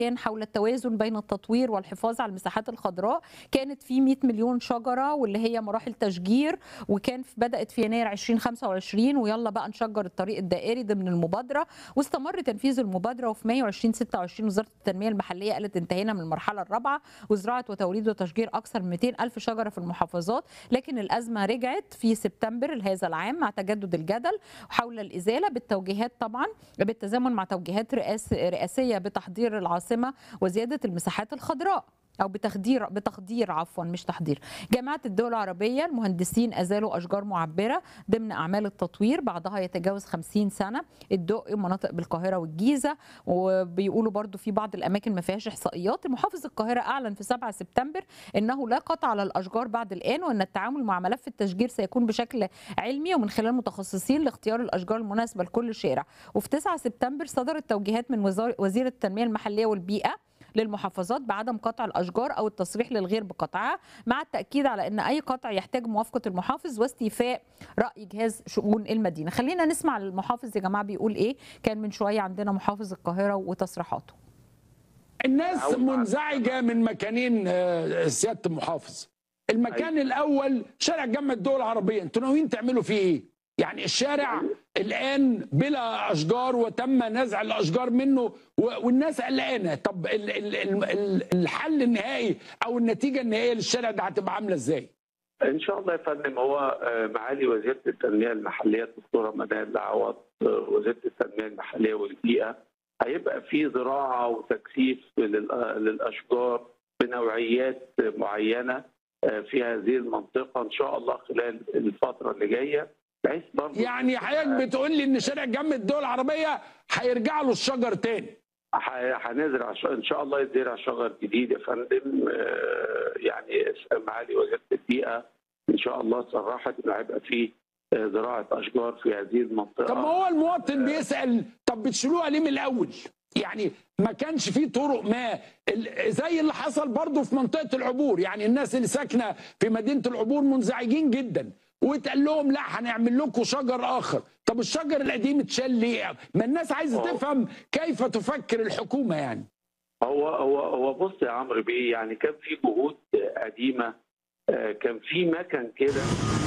كان حول التوازن بين التطوير والحفاظ على المساحات الخضراء كانت في 100 مليون شجره واللي هي مراحل تشجير وكان في بدات في يناير 2025 ويلا بقى نشجر الطريق الدائري ضمن المبادره واستمر تنفيذ المبادره وفي مايو 2026 وزاره التنميه المحليه قالت انتهينا من المرحله الرابعه وزراعه وتوريد وتشجير اكثر من 200 الف شجره في المحافظات لكن الازمه رجعت في سبتمبر هذا العام مع تجدد الجدل حول الازاله بالتوجيهات طبعا بالتزامن مع توجيهات رئاس رئاسيه بتحضير العاصمه وزياده المساحات الخضراء او بتخدير بتخدير عفوا مش تحضير جامعه الدول العربيه المهندسين ازالوا اشجار معبره ضمن اعمال التطوير بعضها يتجاوز 50 سنه الدق مناطق بالقاهره والجيزه وبيقولوا برضو في بعض الاماكن ما فيهاش احصائيات محافظ القاهره اعلن في 7 سبتمبر انه لا قطع على الاشجار بعد الان وان التعامل مع ملف التشجير سيكون بشكل علمي ومن خلال متخصصين لاختيار الاشجار المناسبه لكل شارع وفي 9 سبتمبر صدرت توجيهات من وزير التنميه المحليه والبيئه للمحافظات بعدم قطع الاشجار او التصريح للغير بقطعها مع التاكيد على ان اي قطع يحتاج موافقه المحافظ واستيفاء راي جهاز شؤون المدينه خلينا نسمع المحافظ يا جماعه بيقول ايه كان من شويه عندنا محافظ القاهره وتصريحاته الناس منزعجه من مكانين سياده المحافظ المكان الاول شارع جامعه الدول العربيه انتوا ناويين تعملوا فيه ايه يعني الشارع الان بلا اشجار وتم نزع الاشجار منه والناس قلقانه طب الحل النهائي او النتيجه النهائيه للشارع ده هتبقى عامله ازاي؟ ان شاء الله يا فندم هو معالي وزيره التنميه المحليه الدكتوره مدام العوض وزيره التنميه المحليه والبيئه هيبقى في زراعه وتكثيف للاشجار بنوعيات معينه في هذه المنطقه ان شاء الله خلال الفتره اللي جايه بحيث برضه يعني حضرتك بتقول لي ان شارع جنب الدول العربيه هيرجع له الشجر تاني هنزرع ان شاء الله يتزرع شجر جديد يا فندم يعني معالي وزيره البيئه ان شاء الله صرحت ان هيبقى في زراعه اشجار في هذه المنطقه طب ما هو المواطن بيسال طب بتشيلوها ليه من الاول؟ يعني ما كانش فيه طرق ما زي اللي حصل برضه في منطقه العبور يعني الناس اللي ساكنه في مدينه العبور منزعجين جدا واتقال لهم لا هنعمل لكم شجر اخر طب الشجر القديم اتشال ليه ما الناس عايزه أوه. تفهم كيف تفكر الحكومه يعني هو هو هو بص يا عمرو بيه يعني كان في جهود قديمه كان في مكن كده